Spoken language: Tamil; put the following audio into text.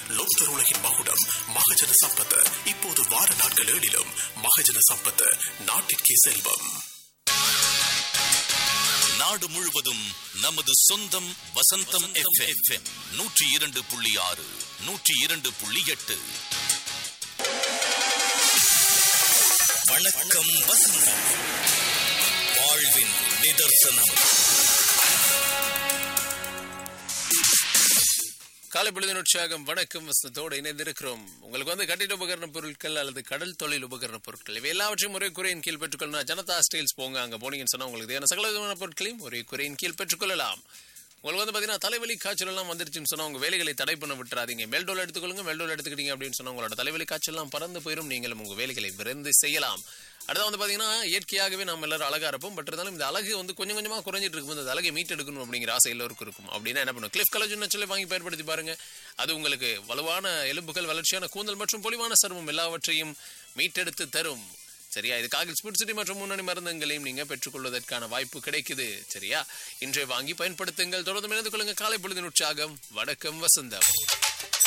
லோக்தர் உலகின் மகுடம் மகஜன சம்பத் இப்போது வார நாட்கள் ஏழிலும் மகஜன சம்பத் நாட்டிற்கே செல்வம் நாடு முழுவதும் நமது சொந்தம் வசந்தம் எஃப்எம் நூற்றி இரண்டு புள்ளி ஆறு நூற்றி இரண்டு புள்ளி எட்டு வணக்கம் வசந்தம் வாழ்வின் நிதர்சனம் காலை பொழுதின் உற்சாகம் வணக்கம் வசனத்தோடு இணைந்திருக்கிறோம் உங்களுக்கு வந்து கட்டிட உபகரண பொருட்கள் அல்லது கடல் தொழில் உபகரண பொருட்கள் இவை எல்லாவற்றையும் ஒரே குறையின் கீழ் பெற்றுக்கொள்ளணும் ஜனதா ஸ்டைல்ஸ் போங்க அங்க போனீங்கன்னு சொன்னா உங்களுக்கு தேவையான சகல விதமான பொருட்களையும் ஒரே குறையின் கீழ் பெற்றுக்கொள்ளலாம் உங்களுக்கு வந்து பாத்தீங்கன்னா தலைவலி காய்ச்சல் எல்லாம் வந்துருச்சுன்னு சொன்னா உங்க வேலைகளை தடை பண்ண விட்டுறாதீங்க மெல்டோல் எடுத்துக்கொள்ளுங்க மெல்டோல் எடுத்துக்கிட்டீங்க அப்படின்னு சொன்னா உங்களோட தலைவலி காய்ச்சல் எல்லாம் பறந்து போயிடும் நீங்களும் உங்க வேலைகளை விரைந்து செய்யலாம் அடுத்து வந்து பாத்தீங்கன்னா இயற்கையாகவே நம்ம எல்லாரும் அழகா இருப்போம் பட் இருந்தாலும் இந்த அழகு வந்து கொஞ்சம் கொஞ்சமா குறைஞ்சிட்டு இருக்கும் இந்த அழகை மீட்டெடுக்கணும் அப்படிங்கிற ஆசை எல்லோருக்கும் இருக்கும் அப்படின்னா என்ன பண்ணும் கிளிஃப் கலஜன் சொல்லி வாங்கி பயன்படுத்தி பாருங்க அது உங்களுக்கு வலுவான எலும்புகள் வளர்ச்சியான கூந்தல் மற்றும் பொலிவான சருமம் எல்லாவற்றையும் மீட்டெடுத்து தரும் சரியா இது காகில் ஸ்புட் சிட்டி மற்றும் முன்னணி மருந்துகளையும் நீங்க பெற்றுக்கொள்வதற்கான வாய்ப்பு கிடைக்குது சரியா இன்றைய வாங்கி பயன்படுத்துங்கள் தொடர்ந்து இணைந்து கொள்ளுங்க காலை பொழுதின் உற்சாகம் வணக்கம் வசந்தம்